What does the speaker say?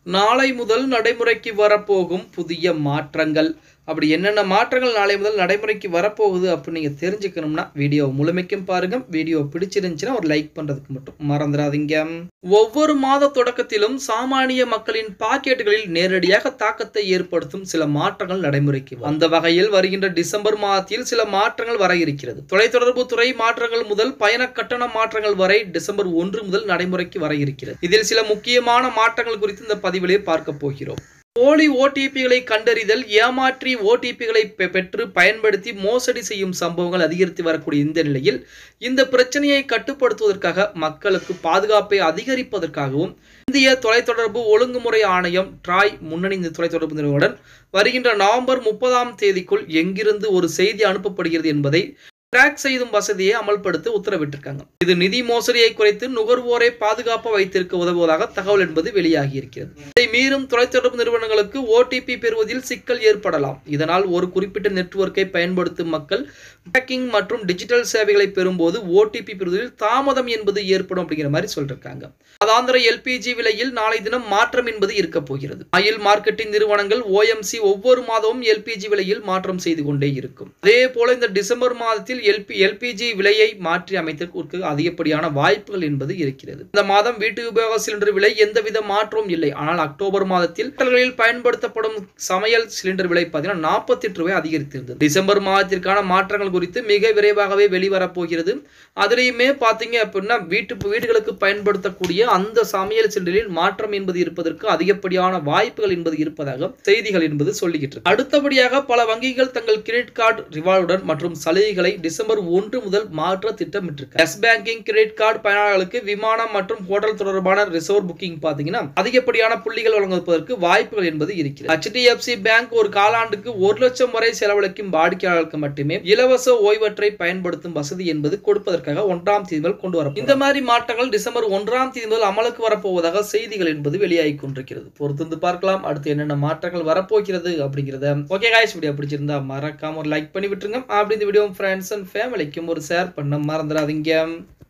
நாளை முதல் நடைமுறைக்கு வரப்போகும் புதிய மாற்றங்கள் அப்படி என்னென்ன மாற்றங்கள் நாளை முதல் நடைமுறைக்கு வரப்போகுது அப்படின்னு நீங்கள் தெரிஞ்சுக்கணும்னா வீடியோ முழுமைக்கும் பாருங்க வீடியோ பிடிச்சிருந்துச்சுன்னா ஒரு லைக் பண்ணுறதுக்கு மட்டும் மறந்துடாதீங்க ஒவ்வொரு மாத தொடக்கத்திலும் சாமானிய மக்களின் பாக்கெட்டுகளில் நேரடியாக தாக்கத்தை ஏற்படுத்தும் சில மாற்றங்கள் நடைமுறைக்கு வரும். அந்த வகையில் வருகின்ற டிசம்பர் மாதத்தில் சில மாற்றங்கள் வர இருக்கிறது தொலைத்தொடர்பு துறை மாற்றங்கள் முதல் பயண கட்டண மாற்றங்கள் வரை டிசம்பர் ஒன்று முதல் நடைமுறைக்கு வர இருக்கிறது இதில் சில முக்கியமான மாற்றங்கள் குறித்து இந்த பதிவிலே பார்க்க போகிறோம் போலி ஓடிபிகளை கண்டறிதல் ஏமாற்றி ஓடிபிகளை பெற்று பயன்படுத்தி மோசடி செய்யும் சம்பவங்கள் அதிகரித்து வரக்கூடிய இந்த நிலையில் இந்த பிரச்சனையை கட்டுப்படுத்துவதற்காக மக்களுக்கு பாதுகாப்பை அதிகரிப்பதற்காகவும் இந்திய தொலைத்தொடர்பு ஒழுங்குமுறை ஆணையம் ட்ராய் முன்னணி இந்த தொலைத்தொடர்பு நிறுவனுடன் வருகின்ற நவம்பர் முப்பதாம் தேதிக்குள் எங்கிருந்து ஒரு செய்தி அனுப்பப்படுகிறது என்பதை ட்ராக் செய்தும் வசதியை அமல்படுத்த உத்தரவிட்டிருக்காங்க இது நிதி மோசடியை குறைத்து நுகர்வோரை பாதுகாப்பாக வைத்திருக்க உதவுவதாக தகவல் என்பது வெளியாகி இருக்கிறது இதை மீறும் தொலைத்தொடர்பு நிறுவனங்களுக்கு ஓடிபி பெறுவதில் சிக்கல் ஏற்படலாம் இதனால் ஒரு குறிப்பிட்ட நெட்வொர்க்கை பயன்படுத்தும் மக்கள் பேக்கிங் மற்றும் டிஜிட்டல் சேவைகளை பெறும்போது ஓடிபி பெறுவதில் தாமதம் என்பது ஏற்படும் அப்படிங்கிற மாதிரி சொல்லிருக்காங்க அதாந்திர எல்பிஜி விலையில் நாளை தினம் மாற்றம் என்பது இருக்க போகிறது ஆயில் மார்க்கெட்டிங் நிறுவனங்கள் ஓஎம்சி ஒவ்வொரு மாதமும் எல்பிஜி விலையில் மாற்றம் செய்து கொண்டே இருக்கும் அதே போல இந்த டிசம்பர் மாதத்தில் எல்பி எல்பிஜி விலையை மாற்றி அமைத்ததற்கு அதிகப்படியான வாய்ப்புகள் என்பது இருக்கிறது இந்த மாதம் வீட்டு உபயோக சிலிண்டர் விலை எந்தவித மாற்றமும் இல்லை ஆனால் அக்டோபர் மாதத்தில் ஹோட்டல்களில் பயன்படுத்தப்படும் சமையல் சிலிண்டர் விலை பார்த்தீங்கன்னா நாற்பத்தி எட்டு ரூபாய் அதிகரித்திருந்தது டிசம்பர் மாதத்திற்கான மாற்றங்கள் குறித்து மிக விரைவாகவே வெளிவரப் போகிறது அதுலேயுமே பார்த்தீங்க அப்படின்னா வீட்டு வீடுகளுக்கு பயன்படுத்தக்கூடிய அந்த சமையல் சிலிண்டரில் மாற்றம் என்பது இருப்பதற்கு அதிகப்படியான வாய்ப்புகள் என்பது இருப்பதாக செய்திகள் என்பது சொல்லிக்கிட்டு இருக்கு அடுத்தபடியாக பல வங்கிகள் தங்கள் கிரெடிட் கார்டு ரிவார்டுடன் மற்றும் சலுகைகளை டிசம்பர் ஒன்று முதல் மாற்ற திட்டமிட்டிருக்கு எஸ் பேங்கிங் கிரெடிட் கார்டு பயனாளர்களுக்கு விமானம் மற்றும் ஹோட்டல் தொடர்பான ரிசர்வ் புக்கிங் பார்த்தீங்கன்னா அதிகப்படியான புள்ளிகள் வழங்குவதற்கு வாய்ப்புகள் என்பது இருக்கிறது ஹெச்டிஎஃப்சி பேங்க் ஒரு காலாண்டுக்கு ஒரு லட்சம் வரை செலவழிக்கும் வாடிக்கையாளர்களுக்கு மட்டுமே இலவச ஓய்வற்றை பயன்படுத்தும் வசதி என்பது கொடுப்பதற்காக ஒன்றாம் தேதி முதல் கொண்டு வரும் இந்த மாதிரி மாற்றங்கள் டிசம்பர் ஒன்றாம் தேதி முதல் அமலுக்கு வரப்போவதாக செய்திகள் என்பது வெளியாகி கொண்டிருக்கிறது பொறுத்திருந்து பார்க்கலாம் அடுத்து என்னென்ன மாற்றங்கள் வரப்போகிறது அப்படிங்கிறத ஓகே காய்ஸ் வீடியோ பிடிச்சிருந்தா மறக்காம ஒரு லைக் பண்ணி விட்டுருங்க அப்படி இந்த வீடியோ ஃப்ரெண்ட்ஸ் அண்ட் ஃபேமிலிக்கும் ஒரு ஷேர் பண்ண மறந்துடாதீங்க